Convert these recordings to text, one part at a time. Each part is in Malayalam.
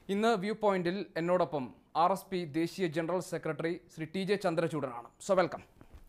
ഇന്ന് വ്യൂ പോയിന്റിൽ എന്നോടൊപ്പം ആർ എസ് പി ദേശീയ ജനറൽ സെക്രട്ടറി ശ്രീ ടി ജെ ചന്ദ്രചൂഡനാണ് സോ വെൽക്കം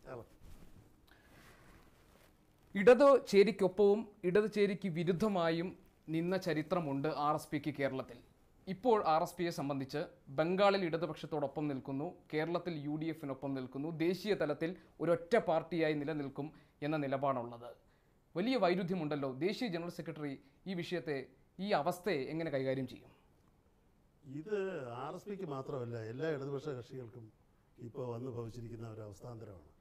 ഇടത് ചേരിക്കൊപ്പവും ഇടത് ചേരിക്ക് വിരുദ്ധമായും നിന്ന ചരിത്രമുണ്ട് ആർ എസ് പിക്ക് കേരളത്തിൽ ഇപ്പോൾ ആർ എസ് പിയെ സംബന്ധിച്ച് ബംഗാളിൽ ഇടതുപക്ഷത്തോടൊപ്പം നിൽക്കുന്നു കേരളത്തിൽ യു ഡി എഫിനൊപ്പം നിൽക്കുന്നു ദേശീയ തലത്തിൽ ഒരൊറ്റ പാർട്ടിയായി നിലനിൽക്കും എന്ന നിലപാടുള്ളത് വലിയ വൈരുദ്ധ്യമുണ്ടല്ലോ ദേശീയ ജനറൽ സെക്രട്ടറി ഈ വിഷയത്തെ ഈ അവസ്ഥയെ എങ്ങനെ കൈകാര്യം ചെയ്യും ഇത് ആർ എസ് പിക്ക് മാത്രമല്ല എല്ലാ ഇടതുപക്ഷ കക്ഷികൾക്കും ഇപ്പോൾ വന്നു ഭവിച്ചിരിക്കുന്ന ഒരു അവസ്ഥാന്തരമാണ്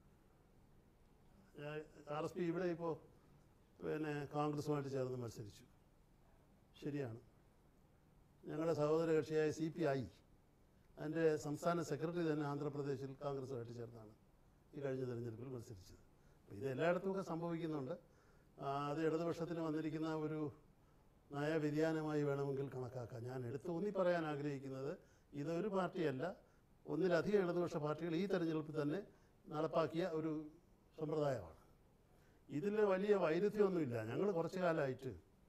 ആർ എസ് പി ഇവിടെ ഇപ്പോൾ പിന്നെ കോൺഗ്രസുമായിട്ട് ചേർന്ന് മത്സരിച്ചു ശരിയാണ് ഞങ്ങളുടെ സഹോദര കക്ഷിയായ സി പി ഐ അതിൻ്റെ സംസ്ഥാന സെക്രട്ടറി തന്നെ ആന്ധ്രാപ്രദേശിൽ കോൺഗ്രസുമായിട്ട് ചേർന്നാണ് ഈ കഴിഞ്ഞ തെരഞ്ഞെടുപ്പിൽ മത്സരിച്ചത് അപ്പോൾ ഇത് എല്ലായിടത്തുമൊക്കെ സംഭവിക്കുന്നുണ്ട് ആ, അത് ഇടതുപക്ഷത്തിന് വന്നിരിക്കുന്ന ഒരു നയവ്യതിയാനമായി വേണമെങ്കിൽ കണക്കാക്കാം ഞാൻ എടുത്ത് ഊന്നി പറയാൻ ആഗ്രഹിക്കുന്നത് ഇതൊരു പാർട്ടിയല്ല ഒന്നിലധികം ഇടതുപക്ഷ പാർട്ടികൾ ഈ തെരഞ്ഞെടുപ്പിൽ തന്നെ നടപ്പാക്കിയ ഒരു സമ്പ്രദായമാണ് ഇതിൽ വലിയ വൈരുദ്ധ്യമൊന്നുമില്ല ഞങ്ങൾ കുറച്ചു കാലമായിട്ട്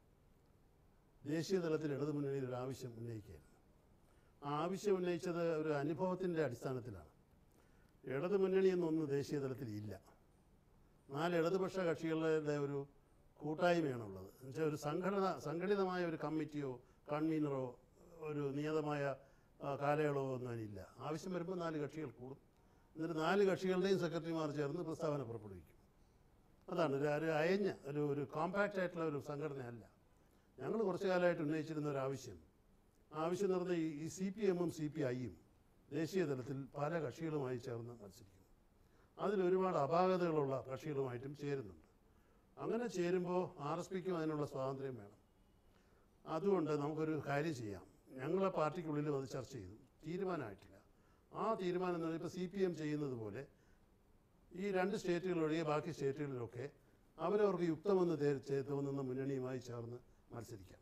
ദേശീയ തലത്തിൽ ഇടതുമുന്നണിയിൽ ഒരു ആവശ്യം ഉന്നയിക്കുകയായിരുന്നു ആ ആവശ്യം ഉന്നയിച്ചത് ഒരു അനുഭവത്തിൻ്റെ അടിസ്ഥാനത്തിലാണ് ഇടതുമുന്നണി എന്നൊന്നും ദേശീയ തലത്തിൽ ഇല്ല നാല് ഇടതുപക്ഷ കക്ഷികളുടെ ഒരു കൂട്ടായ്മയാണുള്ളത് എന്നുവെച്ചാൽ ഒരു സംഘടന സംഘടിതമായ ഒരു കമ്മിറ്റിയോ കൺവീനറോ ഒരു നിയതമായ ആ, കാലയളവോ ഒന്നും അതിനില്ല ആവശ്യം വരുമ്പോൾ നാല് കക്ഷികൾ കൂടും എന്നിട്ട് നാല് കക്ഷികളുടെയും സെക്രട്ടറിമാർ ചേർന്ന് പ്രസ്താവന പുറപ്പെടുവിക്കും അതാണ് ഒരു ഒരു അയഞ്ഞ ഒരു ഒരു കോമ്പാക്റ്റ് ആയിട്ടുള്ള ഒരു സംഘടനയല്ല ഞങ്ങൾ കുറച്ചു കാലമായിട്ട് ഉന്നയിച്ചിരുന്ന ഒരു ആവശ്യം ആവശ്യം എന്ന് പറഞ്ഞാൽ ഈ സി പി എമ്മും സി പി ഐയും ദേശീയ തലത്തിൽ പല കക്ഷികളുമായി ചേർന്ന് മത്സരിക്കുന്നു അതിൽ ഒരുപാട് അപാകതകളുള്ള കക്ഷികളുമായിട്ടും ചേരുന്നുണ്ട് അങ്ങനെ ചേരുമ്പോൾ ആർ എസ് പിക്കും അതിനുള്ള സ്വാതന്ത്ര്യം വേണം അതുകൊണ്ട് നമുക്കൊരു കാര്യം ചെയ്യാം ഞങ്ങളെ പാർട്ടിക്കുള്ളിലും അത് ചർച്ച ചെയ്തു തീരുമാനമായിട്ടില്ല ആ തീരുമാനം എന്ന് പറഞ്ഞാൽ ഇപ്പോൾ സി പി എം ചെയ്യുന്നത് പോലെ ഈ രണ്ട് സ്റ്റേറ്റുകളൊഴികെ ബാക്കി സ്റ്റേറ്റുകളിലൊക്കെ അവരവർക്ക് യുക്തമെന്ന് തേ- ചേ- തോന്നുന്ന മുന്നണിയുമായി ചേർന്ന് മത്സരിക്കാം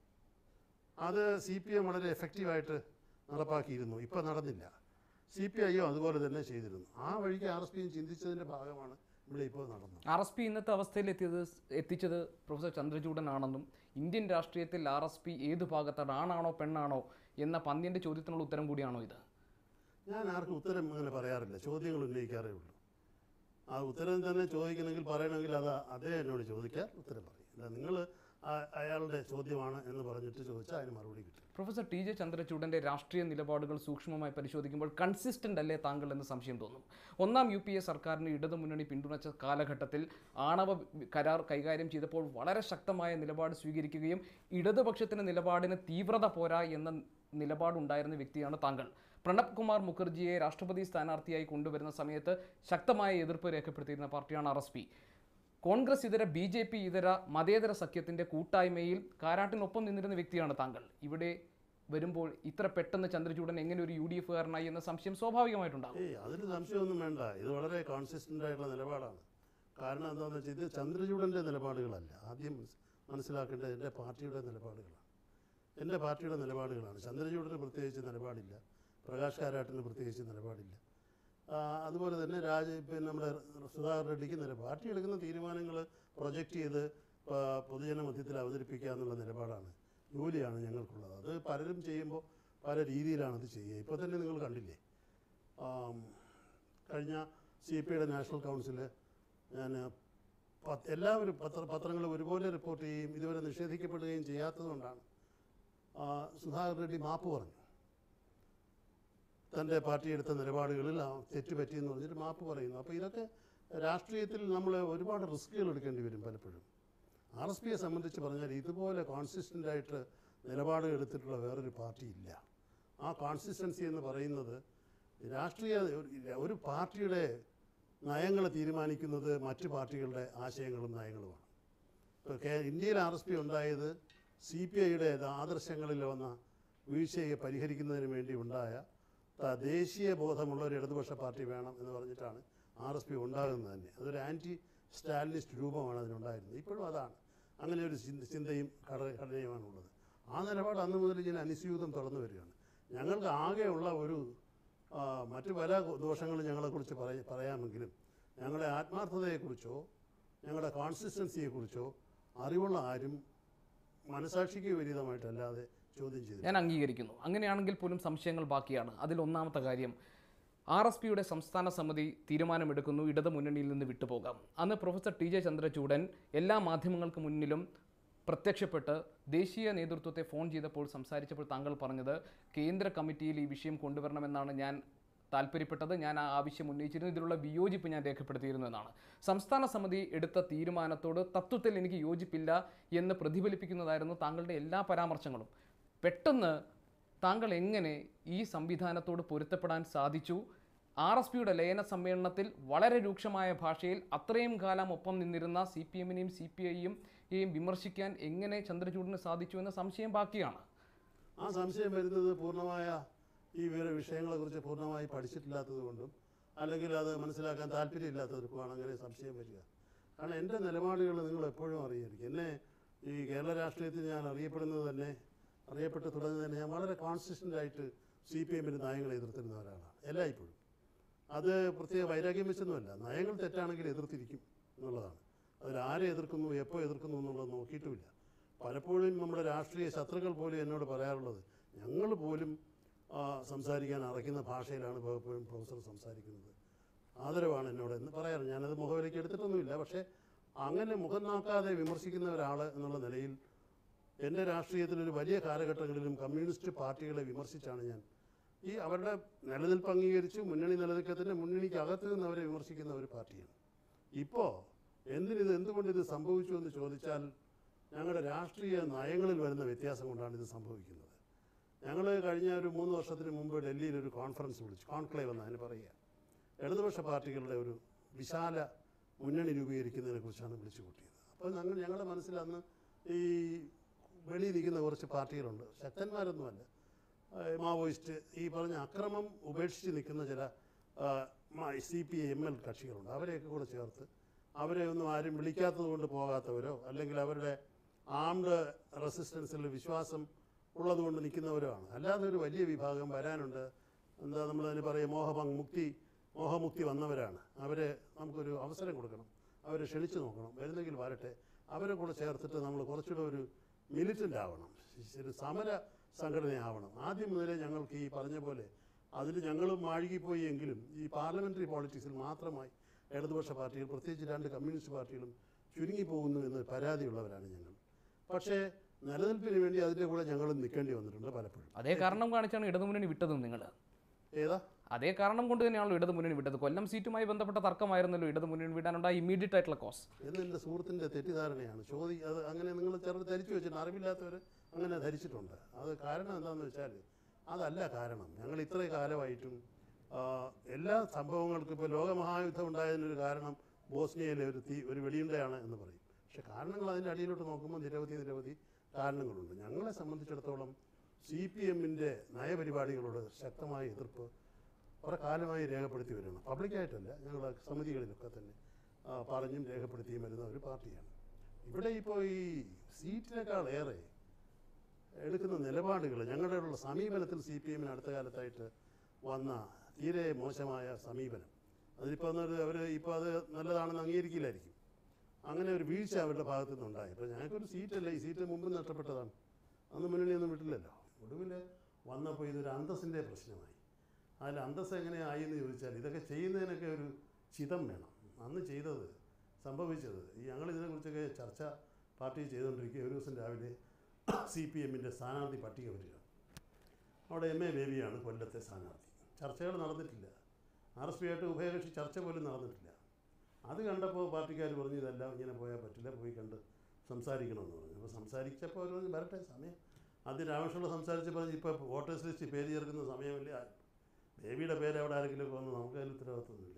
അത് സി പി എം വളരെ എഫക്റ്റീവായിട്ട് നടപ്പാക്കിയിരുന്നു ഇപ്പം നടന്നില്ല സി പി ഐയും അതുപോലെ തന്നെ ചെയ്തിരുന്നു ആ വഴിക്ക് ആർ എസ് പിയും ചിന്തിച്ചതിൻ്റെ ഭാഗമാണ് ഇവിടെ ഇപ്പോൾ നടന്നത് ആർ എസ് പി ഇന്നത്തെ അവസ്ഥയിൽ എത്തിയത് എത്തിച്ചത് പ്രൊഫസർ ചന്ദ്രചൂഡനാണെന്നും ഇന്ത്യൻ രാഷ്ട്രീയത്തിൽ ആർ എസ് പി ഏത് ഭാഗത്താണ് ആണാണോ പെണ്ണാണോ എന്ന പന്ത്യൻ്റെ ചോദ്യത്തിനുള്ള ഉത്തരം കൂടിയാണോ ഇത് ഞാൻ ആർക്കും ഉത്തരം അങ്ങനെ പറയാറില്ല ചോദ്യങ്ങൾ ഉന്നയിക്കാറേ ഉള്ളൂ ആ ഉത്തരം തന്നെ ചോദിക്കണമെങ്കിൽ പറയണമെങ്കിൽ അത് അതേ എന്നോട് ചോദിക്കാൻ ഉത്തരം പറയും അല്ല നിങ്ങൾ അയാളുടെ ചോദ്യമാണ് എന്ന് പറഞ്ഞിട്ട് ചോദിച്ചാൽ അതിന് മറുപടി കിട്ടും പ്രൊഫസർ ടി ജെ ചന്ദ്രചൂഡന്റെ രാഷ്ട്രീയ നിലപാടുകൾ സൂക്ഷ്മമായി പരിശോധിക്കുമ്പോൾ കൺസിസ്റ്റന്റ് അല്ലേ താങ്കൾ എന്ന് സംശയം തോന്നും ഒന്നാം യു പി എ സർക്കാരിന് ഇടതുമുന്നണി പിന്തുണച്ച കാലഘട്ടത്തിൽ ആണവ കരാർ കൈകാര്യം ചെയ്തപ്പോൾ വളരെ ശക്തമായ നിലപാട് സ്വീകരിക്കുകയും ഇടതുപക്ഷത്തിന്റെ നിലപാടിന് തീവ്രത പോരാ എന്ന നിലപാടുണ്ടായിരുന്ന വ്യക്തിയാണ് താങ്കൾ പ്രണബ് കുമാർ മുഖർജിയെ രാഷ്ട്രപതി സ്ഥാനാർത്ഥിയായി കൊണ്ടുവരുന്ന സമയത്ത് ശക്തമായ എതിർപ്പ് രേഖപ്പെടുത്തിയിരുന്ന പാർട്ടിയാണ് ആർ എസ് പി കോൺഗ്രസ് ഇതര ബി ജെ പി ഇതര മതേതര സഖ്യത്തിന്റെ കൂട്ടായ്മയിൽ കാരാട്ടിനൊപ്പം നിന്നിരുന്ന വ്യക്തിയാണ് താങ്കൾ ഇവിടെ വരുമ്പോൾ ഇത്ര പെട്ടെന്ന് ചന്ദ്രചൂഡൻ എങ്ങനെ ഒരു യു ഡി എഫുകാരനായി എന്ന സംശയം സ്വാഭാവികമായിട്ടുണ്ടാകും ഏയ് അതിൽ സംശയമൊന്നും വേണ്ട ഇത് വളരെ കോൺസിസ്റ്റൻ്റ് ആയിട്ടുള്ള നിലപാടാണ് കാരണം എന്താണെന്ന് വെച്ചാൽ ഇത് ചന്ദ്രചൂഡൻ്റെ നിലപാടുകളല്ല ആദ്യം മനസ്- മനസ്സിലാക്കേണ്ടത് എൻ്റെ പാർട്ടിയുടെ നിലപാടുകളാണ് എൻ്റെ പാർട്ടിയുടെ നിലപാടുകളാണ് ചന്ദ്രചൂഡന് പ്രത്യേകിച്ച് നിലപാടില്ല പ്രകാശ് കാരാട്ടിന് പ്രത്യേകിച്ച് നിലപാടില്ല ആ, അതുപോലെ തന്നെ രാജ പിന്നെ നമ്മുടെ സുധാകർ റെഡ്ഡിക്ക് നില പാർട്ടി എടുക്കുന്ന തീരുമാനങ്ങൾ പ്രൊജക്റ്റ് ചെയ്ത് ആ, പൊതുജന മധ്യത്തിൽ അവതരിപ്പിക്കുക എന്നുള്ള നിലപാടാണ് ജോലിയാണ് ഞങ്ങൾക്കുള്ളത് അത് പലരും ചെയ്യുമ്പോൾ പല രീതിയിലാണ് അത് ചെയ്യുക ഇപ്പോൾ തന്നെ നിങ്ങൾ കണ്ടില്ലേ ആം, കഴിഞ്ഞ സി പി ഐയുടെ നാഷണൽ കൗൺസിൽ ഞാൻ പത്ത് എല്ലാവരും പത്ര പത്രങ്ങൾ ഒരുപോലെ റിപ്പോർട്ട് ചെയ്യുകയും ഇതുവരെ നിഷേധിക്കപ്പെടുകയും ചെയ്യാത്തതുകൊണ്ടാണ് ആ, സുധാകർ റെഡ്ഡി മാപ്പ് പറഞ്ഞു തൻ്റെ പാർട്ടി എടുത്ത നിലപാടുകളിൽ ആ തെറ്റ് പറ്റിയെന്ന് പറഞ്ഞിട്ട് മാപ്പ് പറയുന്നു അപ്പോൾ ഇതൊക്കെ രാഷ്ട്രീയത്തിൽ നമ്മൾ ഒരുപാട് റിസ്കുകൾ എടുക്കേണ്ടി വരും പലപ്പോഴും ആർ എസ് പിയെ സംബന്ധിച്ച് പറഞ്ഞാൽ ഇതുപോലെ കോൺസിസ്റ്റൻ്റ് ആയിട്ട് നിലപാടുകൾ എടുത്തിട്ടുള്ള വേറൊരു പാർട്ടി ഇല്ല ആ കോൺസിസ്റ്റൻസി എന്ന് പറയുന്നത് രാഷ്ട്രീയ ഒരു- ഒരു പാർട്ടിയുടെ നയങ്ങൾ തീരുമാനിക്കുന്നത് മറ്റു പാർട്ടികളുടെ ആശയങ്ങളും നയങ്ങളുമാണ് ഇപ്പോൾ കേ ഇന്ത്യയിൽ ആർ എസ് പി ഉണ്ടായത് സി പി ഐയുടെ ആദർശങ്ങളിൽ വന്ന വീഴ്ചയെ പരിഹരിക്കുന്നതിന് വേണ്ടി ഉണ്ടായ ത- ദേശീയ ബോധമുള്ള ഒരു ഇടതുപക്ഷ പാർട്ടി വേണം എന്ന് പറഞ്ഞിട്ടാണ് ആർ എസ് പി ഉണ്ടാകുന്നത് തന്നെ അതൊരു ആൻറ്റി സ്റ്റാലിനിസ്റ്റ് രൂപമാണ് അതിനുണ്ടായിരുന്നത് ഇപ്പോഴും അതാണ് അങ്ങനെ ഒരു ചിന്ത- ചിന്തയും ഘട ഘടനയുമാണുള്ളത് ആ നിലപാട് അന്ന് മുതൽ ഇങ്ങനെ അനുസ്യൂതം തുറന്നു വരികയാണ് ഞങ്ങൾക്ക് ആകെയുള്ള ഒരു ആ, മറ്റു പല ദോഷങ്ങളും ഞങ്ങളെക്കുറിച്ച് പറയ പറയാമെങ്കിലും ഞങ്ങളുടെ ആത്മാർത്ഥതയെക്കുറിച്ചോ ഞങ്ങളുടെ കോൺസിസ്റ്റൻസിയെക്കുറിച്ചോ അറിവുള്ള ആരും മനസാക്ഷിക്ക് വിപരീതമായിട്ടല്ലാതെ ചോദ്യം ചെയ്തു ഞാൻ അംഗീകരിക്കുന്നു അങ്ങനെയാണെങ്കിൽ പോലും സംശയങ്ങൾ ബാക്കിയാണ് അതിൽ ഒന്നാമത്തെ കാര്യം ആർ എസ് പിയുടെ സംസ്ഥാന സമിതി തീരുമാനമെടുക്കുന്നു ഇടത് മുന്നണിയിൽ നിന്ന് വിട്ടുപോകാം അന്ന് പ്രൊഫസർ ടി ജെ ചന്ദ്രചൂഡൻ എല്ലാ മാധ്യമങ്ങൾക്ക് മുന്നിലും പ്രത്യക്ഷപ്പെട്ട് ദേശീയ നേതൃത്വത്തെ ഫോൺ ചെയ്തപ്പോൾ സംസാരിച്ചപ്പോൾ താങ്കൾ പറഞ്ഞത് കേന്ദ്ര കമ്മിറ്റിയിൽ ഈ വിഷയം കൊണ്ടുവരണമെന്നാണ് ഞാൻ താല്പര്യപ്പെട്ടത് ഞാൻ ആ ആവശ്യം ഉന്നയിച്ചിരുന്നു ഇതിലുള്ള വിയോജിപ്പ് ഞാൻ രേഖപ്പെടുത്തിയിരുന്നു എന്നാണ് സംസ്ഥാന സമിതി എടുത്ത തീരുമാനത്തോട് തത്വത്തിൽ എനിക്ക് യോജിപ്പില്ല എന്ന് പ്രതിഫലിപ്പിക്കുന്നതായിരുന്നു താങ്കളുടെ എല്ലാ പരാമർശങ്ങളും പെട്ടെന്ന് താങ്കൾ എങ്ങനെ ഈ സംവിധാനത്തോട് പൊരുത്തപ്പെടാൻ സാധിച്ചു ആർ എസ് പിയുടെ ലയന സമ്മേളനത്തിൽ വളരെ രൂക്ഷമായ ഭാഷയിൽ അത്രയും കാലം ഒപ്പം നിന്നിരുന്ന സി പി എമ്മിനെയും സി പി ഐയും വിമർശിക്കാൻ എങ്ങനെ ചന്ദ്രചൂഡിന് സാധിച്ചു എന്ന സംശയം ബാക്കിയാണ് ആ സംശയം വരുന്നത് പൂർണ്ണമായ ഈ വിവര വിഷയങ്ങളെക്കുറിച്ച് പൂർണ്ണമായി പഠിച്ചിട്ടില്ലാത്തത് കൊണ്ടും അല്ലെങ്കിൽ അത് മനസ്സിലാക്കാൻ താല്പര്യമില്ലാത്തവർക്കുമാണ് അങ്ങനെ സംശയം വരിക കാരണം എൻ്റെ നിലപാടുകൾ നിങ്ങൾ എപ്പോഴും അറിയായിരിക്കും എന്നെ ഈ കേരള രാഷ്ട്രീയത്തിൽ ഞാൻ അറിയപ്പെടുന്നത് തന്നെ അറിയപ്പെട്ട് തുടങ്ങുന്നത് തന്നെ ഞാൻ വളരെ കോൺസിസ്റ്റൻ്റ് ആയിട്ട് സി പി എമ്മിൻ്റെ നയങ്ങളെ എതിർത്തിരുന്ന ഒരാളാണ് എല്ലായ്പ്പോഴും അത് പ്രത്യേക വൈരാഗ്യം വെച്ചൊന്നുമല്ല നയങ്ങൾ തെറ്റാണെങ്കിൽ എതിർത്തിരിക്കും എന്നുള്ളതാണ് അതിൽ ആരെ എതിർക്കുന്നു എപ്പോൾ എതിർക്കുന്നു എന്നുള്ളത് നോക്കിയിട്ടുമില്ല പലപ്പോഴും നമ്മുടെ രാഷ്ട്രീയ ശത്രുക്കൾ പോലും എന്നോട് പറയാറുള്ളത് ഞങ്ങൾ പോലും ആ, സംസാരിക്കാൻ അറയ്ക്കുന്ന ഭാഷയിലാണ് പലപ്പോഴും പ്രൊഫസർ സംസാരിക്കുന്നത് ആദരവാണ് എന്നോട് എന്ന് പറയാറ് ഞാനത് മുഖവിലേക്ക് എടുത്തിട്ടൊന്നുമില്ല പക്ഷേ അങ്ങനെ മുഖം നോക്കാതെ വിമർശിക്കുന്ന ഒരാൾ എന്നുള്ള നിലയിൽ എൻ്റെ രാഷ്ട്രീയത്തിൽ ഒരു വലിയ കാലഘട്ടങ്ങളിലും കമ്മ്യൂണിസ്റ്റ് പാർട്ടികളെ വിമർശിച്ചാണ് ഞാൻ ഈ അവരുടെ നിലനിൽപ്പ് അംഗീകരിച്ച് മുന്നണി നിലനിൽക്കത്തിൻ്റെ മുന്നണിക്ക് അകത്ത് നിന്ന് അവരെ വിമർശിക്കുന്ന ഒരു പാർട്ടിയാണ് ഇപ്പോൾ എന്തിനിത് എന്തുകൊണ്ട് ഇത് സംഭവിച്ചു എന്ന് ചോദിച്ചാൽ ഞങ്ങളുടെ രാഷ്ട്രീയ നയങ്ങളിൽ വരുന്ന വ്യത്യാസം കൊണ്ടാണ് ഇത് സംഭവിക്കുന്നത് ഞങ്ങൾ കഴിഞ്ഞ ഒരു മൂന്ന് വർഷത്തിന് മുമ്പ് ഡൽഹിയിൽ ഒരു കോൺഫറൻസ് വിളിച്ചു കോൺക്ലേവ് എന്ന് അതിന് പറയുക ഇടതുപക്ഷ പാർട്ടികളുടെ ഒരു വിശാല മുന്നണി രൂപീകരിക്കുന്നതിനെ കുറിച്ചാണ് വിളിച്ചു കൂട്ടിയത് അപ്പോൾ ഞങ്ങൾ ഞങ്ങളുടെ മനസ്സിൽ അന്ന് ഈ വെളിയിൽ നിൽക്കുന്ന കുറച്ച് പാർട്ടികളുണ്ട് ശക്തന്മാരൊന്നുമല്ല ആ, മാവോയിസ്റ്റ് ഈ പറഞ്ഞ അക്രമം ഉപേക്ഷിച്ച് നിൽക്കുന്ന ചില സി പി എം എൽ കക്ഷികളുണ്ട് അവരെയൊക്കെ കൂടെ ചേർത്ത് അവരെ ഒന്നും ആരും വിളിക്കാത്തത് കൊണ്ട് പോകാത്തവരോ അല്ലെങ്കിൽ അവരുടെ ആംഡ് റെസിസ്റ്റൻസിൽ വിശ്വാസം ഉള്ളതുകൊണ്ട് നിൽക്കുന്നവരുമാണ് അല്ലാതെ ഒരു വലിയ വിഭാഗം വരാനുണ്ട് എന്താ നമ്മളതിന് പറയുക മോഹഭംഗ് മുക്തി മോഹമുക്തി വന്നവരാണ് അവരെ നമുക്കൊരു അവസരം കൊടുക്കണം അവരെ ക്ഷണിച്ചു നോക്കണം വരുന്നെങ്കിൽ വരട്ടെ അവരെ കൂടെ ചേർത്തിട്ട് നമ്മൾ കുറച്ചുകൂടെ ഒരു മിലിറ്റൻ്റ് ആവണം ഒരു സമര സംഘടനയാവണം ആദ്യം മുതലേ ഞങ്ങൾക്ക് ഈ പറഞ്ഞ പോലെ അതിൽ ഞങ്ങളും മാഴുകിപ്പോയി എങ്കിലും ഈ പാർലമെൻ്ററി പോളിറ്റിക്സിൽ മാത്രമായി ഇടതുപക്ഷ പാർട്ടികൾ പ്രത്യേകിച്ച് രണ്ട് കമ്മ്യൂണിസ്റ്റ് പാർട്ടികളും ചുരുങ്ങിപ്പോകുന്നു എന്ന് പരാതിയുള്ളവരാണ് ഞങ്ങൾ പക്ഷേ നിലനിൽപ്പിന് വേണ്ടി അതിൻ്റെ കൂടെ ഞങ്ങളും നിൽക്കേണ്ടി വന്നിട്ടുണ്ട് പലപ്പോഴും അതേ കാരണം കാണിച്ചാണ് ഇടതുമുന്നണി വിട്ടതും നിങ്ങൾ ഏതാ അതേ കാരണം കൊണ്ട് തന്നെയാണല്ലോ ഇടതുമുന്നണി വിട്ടത് കൊല്ലം സീറ്റുമായി ബന്ധപ്പെട്ട തർക്കമായിരുന്നല്ലോ ഇടതുമുന്നണി വിടാനുണ്ടായ ഇമ്മീഡിയറ്റ് ആയിട്ടുള്ള കോസ് എന്ന് എൻ്റെ സുഹൃത്തിൻ്റെ തെറ്റിദ്ധാരണയാണ് ചോദി അത് അങ്ങനെ നിങ്ങൾ ചിലർ ധരിച്ചു വെച്ചിട്ടുണ്ട് അറിവില്ലാത്തവർ അങ്ങനെ ധരിച്ചിട്ടുണ്ട് അത് കാരണം എന്താണെന്ന് വെച്ചാൽ അതല്ല കാരണം ഞങ്ങൾ ഇത്രയും കാലമായിട്ടും ആ, എല്ലാ സംഭവങ്ങൾക്കും ഇപ്പോൾ ലോകമഹായുദ്ധം ഉണ്ടായതിനൊരു കാരണം ബോസ്നിയയിലെ ഒരു തീ ഒരു വെടിയുണ്ടയാണ് എന്ന് പറയും പക്ഷെ കാരണങ്ങൾ അതിൻ്റെ അടിയിലോട്ട് നോക്കുമ്പോൾ നിരവധി നിരവധി കാരണങ്ങളുണ്ട് ഞങ്ങളെ സംബന്ധിച്ചിടത്തോളം സി പി എമ്മിൻ്റെ നയപരിപാടികളോട് ശക്തമായ എതിർപ്പ് കുറെ കാലമായി രേഖപ്പെടുത്തി വരുന്നു പബ്ലിക്കായിട്ടല്ല ഞങ്ങൾ സമിതികളിലൊക്കെ തന്നെ ആ, പറഞ്ഞും രേഖപ്പെടുത്തിയും വരുന്ന ഒരു പാർട്ടിയാണ് ഇവിടെ ഇപ്പോൾ ഈ സീറ്റിനേക്കാൾ ഏറെ എടുക്കുന്ന നിലപാടുകൾ ഞങ്ങളുടെയുള്ള സമീപനത്തിൽ സി പി എമ്മിന് അടുത്ത കാലത്തായിട്ട് വന്ന തീരെ മോശമായ സമീപനം അതിലിപ്പോൾ എന്നൊരു അവർ ഇപ്പോൾ അത് നല്ലതാണെന്ന് അംഗീകരിക്കില്ലായിരിക്കും അങ്ങനെ ഒരു വീഴ്ച അവരുടെ ഭാഗത്തു നിന്നുണ്ടായി അപ്പോൾ ഞങ്ങൾക്കൊരു സീറ്റല്ല ഈ സീറ്റ് മുമ്പ് നഷ്ടപ്പെട്ടതാണ് അന്ന് മുന്നണിയൊന്നും വിട്ടില്ലല്ലോ ഒടുവിൽ വന്നപ്പോൾ ഇതൊരു അന്തസ്സിൻ്റെ പ്രശ്നമായി അതിൽ അന്തസ് എങ്ങനെയായി എന്ന് ചോദിച്ചാൽ ഇതൊക്കെ ചെയ്യുന്നതിനൊക്കെ ഒരു ചിതം വേണം അന്ന് ചെയ്തത് സംഭവിച്ചത് ഈ ഞങ്ങൾ ഇതിനെക്കുറിച്ചൊക്കെ ചർച്ച പാർട്ടി ചെയ്തുകൊണ്ടിരിക്കുക ഒരു ദിവസം രാവിലെ സി പി എമ്മിൻ്റെ സ്ഥാനാർത്ഥി പട്ടിക വരിക അവിടെ എം എ ബേബിയാണ് കൊല്ലത്തെ സ്ഥാനാർത്ഥി ചർച്ചകൾ നടന്നിട്ടില്ല ആർ എസ് പി ആയിട്ട് ഉഭയകക്ഷി ചർച്ച പോലും നടന്നിട്ടില്ല അത് കണ്ടപ്പോൾ പാർട്ടിക്കാർ പറഞ്ഞു ഇതെല്ലാം ഇങ്ങനെ പോയാൽ പറ്റില്ല പോയി കണ്ട് സംസാരിക്കണമെന്ന് പറഞ്ഞു അപ്പോൾ സംസാരിച്ചപ്പോൾ അവർ പറഞ്ഞു വരട്ടെ സമയം ആദ്യം രാമകൃഷ്ണ സംസാരിച്ച് പറഞ്ഞ് ഇപ്പോൾ വോട്ടേഴ്സ് ലിസ്റ്റ് പേര് ചേർക്കുന്ന സമയമല്ലേ ബേബിയുടെ പേര് അവിടെ ആരെങ്കിലും ഒക്കെ വന്ന് നമുക്ക് അതിൽ ഉത്തരവാദിത്വമൊന്നുമില്ല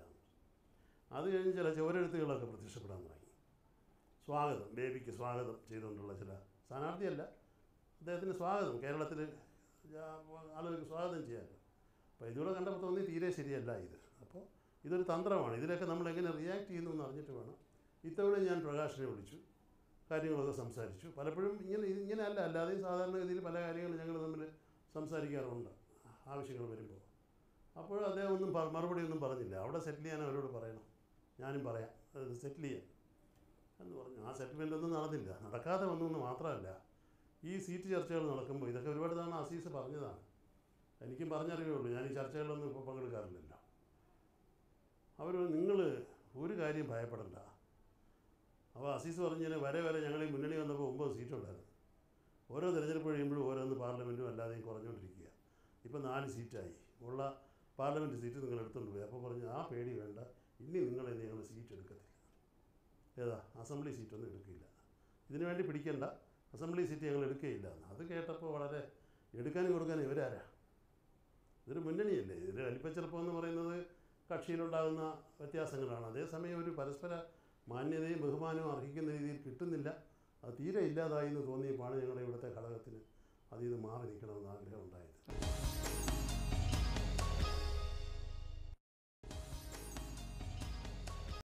അത് കഴിഞ്ഞ് ചില ചുവരെഴുത്തുകളൊക്കെ പ്രത്യക്ഷപ്പെടാൻ തുടങ്ങി സ്വാഗതം ബേബിക്ക് സ്വാഗതം ചെയ്തുകൊണ്ടുള്ള ചില സ്ഥാനാർത്ഥിയല്ല അദ്ദേഹത്തിന് സ്വാഗതം കേരളത്തിൽ ആളുകൾക്ക് സ്വാഗതം ചെയ്യാമല്ലോ അപ്പോൾ ഇതുകൂടെ കണ്ടപ്പോൾ തോന്നി തീരെ ശരിയല്ല ഇത് അപ്പോൾ ഇതൊരു തന്ത്രമാണ് ഇതിലൊക്കെ നമ്മൾ എങ്ങനെ റിയാക്ട് ചെയ്യുന്നു എന്ന് അറിഞ്ഞിട്ട് വേണം ഇത്തവണ ഞാൻ പ്രകാശനെ വിളിച്ചു കാര്യങ്ങളൊക്കെ സംസാരിച്ചു പലപ്പോഴും ഇങ്ങനെ ഇങ്ങനെയല്ല അല്ലാതെയും സാധാരണഗതിയിൽ പല കാര്യങ്ങളും ഞങ്ങൾ തമ്മിൽ സംസാരിക്കാറുണ്ട് ആവശ്യങ്ങൾ വരുമ്പോൾ അപ്പോൾ അദ്ദേഹം ഒന്നും പ- മറുപടി ഒന്നും പറഞ്ഞില്ല അവിടെ സെറ്റിൽ ചെയ്യാൻ അവരോട് പറയണം ഞാനും പറയാം അത് സെറ്റിൽ ചെയ്യാൻ എന്ന് പറഞ്ഞു ആ സെറ്റിൽമെൻ്റ് ഒന്നും നടന്നില്ല നടക്കാതെ വന്നു എന്ന് മാത്രമല്ല ഈ സീറ്റ് ചർച്ചകൾ നടക്കുമ്പോൾ ഇതൊക്കെ ഒരുപാട് തവണ അസീസ് പറഞ്ഞതാണ് എനിക്കും പറഞ്ഞറിവേ ഉള്ളൂ ഞാൻ ഈ ചർച്ചകളിലൊന്നും ഇപ്പോൾ പങ്കെടുക്കാറില്ലല്ലോ അവർ നിങ്ങൾ ഒരു കാര്യം ഭയപ്പെടണ്ട അപ്പോൾ അസീസ് പറഞ്ഞതിന് വരെ വരെ ഞങ്ങൾ ഈ മുന്നണി വന്നപ്പോൾ ഒമ്പത് സീറ്റുണ്ടായിരുന്നു ഓരോ തിരഞ്ഞെടുപ്പ് കഴിയുമ്പോഴും ഓരോന്ന് പാർലമെൻറ്റും അല്ലാതെയും കുറഞ്ഞുകൊണ്ടിരിക്കുക ഇപ്പം നാല് സീറ്റായി ഉള്ള പാർലമെൻറ്റ് സീറ്റ് നിങ്ങൾ എടുത്തുകൊണ്ട് പോയി അപ്പോൾ പറഞ്ഞു ആ പേടി വേണ്ട ഇനി നിങ്ങളെ ഞങ്ങൾ സീറ്റ് എടുക്കത്തില്ല ഏതാ അസംബ്ലി സീറ്റൊന്നും എടുക്കില്ല ഇതിനു വേണ്ടി പിടിക്കേണ്ട അസംബ്ലി സീറ്റ് ഞങ്ങൾ എടുക്കുകയില്ല എന്ന് അത് കേട്ടപ്പോൾ വളരെ എടുക്കാനും കൊടുക്കാനും ഇവരാരാ ഇതൊരു മുന്നണിയല്ലേ ഇതിൽ വലിപ്പച്ചെറുപ്പം എന്ന് പറയുന്നത് കക്ഷിയിലുണ്ടാകുന്ന വ്യത്യാസങ്ങളാണ് അതേസമയം ഒരു പരസ്പര മാന്യതയും ബഹുമാനവും അർഹിക്കുന്ന രീതിയിൽ കിട്ടുന്നില്ല അത് തീരെ ഇല്ലാതായി എന്ന് തോന്നിയപ്പോഴാണ് ഞങ്ങളുടെ ഇവിടുത്തെ ഘടകത്തിന് അതിൽ നിന്ന് മാറി നിൽക്കണമെന്ന് ആഗ്രഹം ഉണ്ടായത്